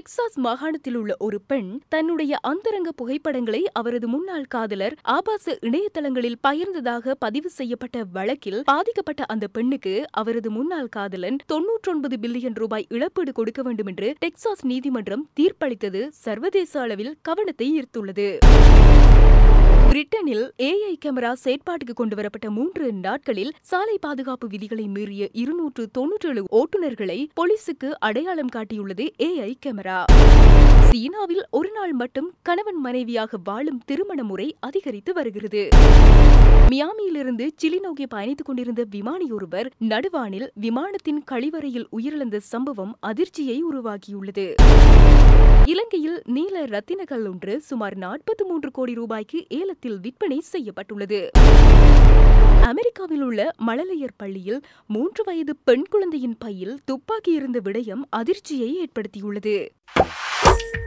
Texas மாகாணத்தில் உள்ள ஒரு பெண் தன்னுடைய அந்தரங்க புகைப்படங்களை அவரது முன்னாள் காதலர் ஆபாச இணையதளங்களில் பகிர்ந்ததாக பதிவு செய்யப்பட்ட வழக்கில் பாதிக்கப்பட்ட அந்த பெண்ணுக்கு அவரது முன்னாள் காதலன் தொன்னூற்றொன்பது பில்லியன் ரூபாய் இழப்பீடு கொடுக்க வேண்டும் என்று டெக்சாஸ் நீதிமன்றம் தீர்ப்பளித்தது சர்வதேச அளவில் கவனத்தை ஈர்த்துள்ளது பிரிட்டனில் ஏஐ கேமரா செயற்பாட்டுக்கு கொண்டுவரப்பட்ட மூன்று நாட்களில் சாலை பாதுகாப்பு விதிகளை மீறிய இருநூற்று தொன்னூற்றேழு ஓட்டுநர்களை போலீசுக்கு அடையாளம் காட்டியுள்ளது ஏஐ கேமரா சீனாவில் ஒரு நாள் மட்டும் கணவன் மனைவியாக வாழும் திருமண முறை அதிகரித்து வருகிறது மியாமியிலிருந்து சிலி நோக்கி பயணித்துக் கொண்டிருந்த விமானி ஒருவர் நடுவானில் விமானத்தின் கழிவறையில் உயிரிழந்த சம்பவம் அதிர்ச்சியை உருவாக்கியுள்ளது இலங்கையில் நீல ரத்தினகல் ஒன்று சுமார் நாற்பத்தி மூன்று கோடி ரூபாய்க்கு ஏலத்தில் விற்பனை செய்யப்பட்டுள்ளது அமெரிக்காவில் உள்ள மழலையர் பள்ளியில் மூன்று வயது பெண் குழந்தையின் பையில் துப்பாக்கி இருந்த விடயம் அதிர்ச்சியை ஏற்படுத்தியுள்ளது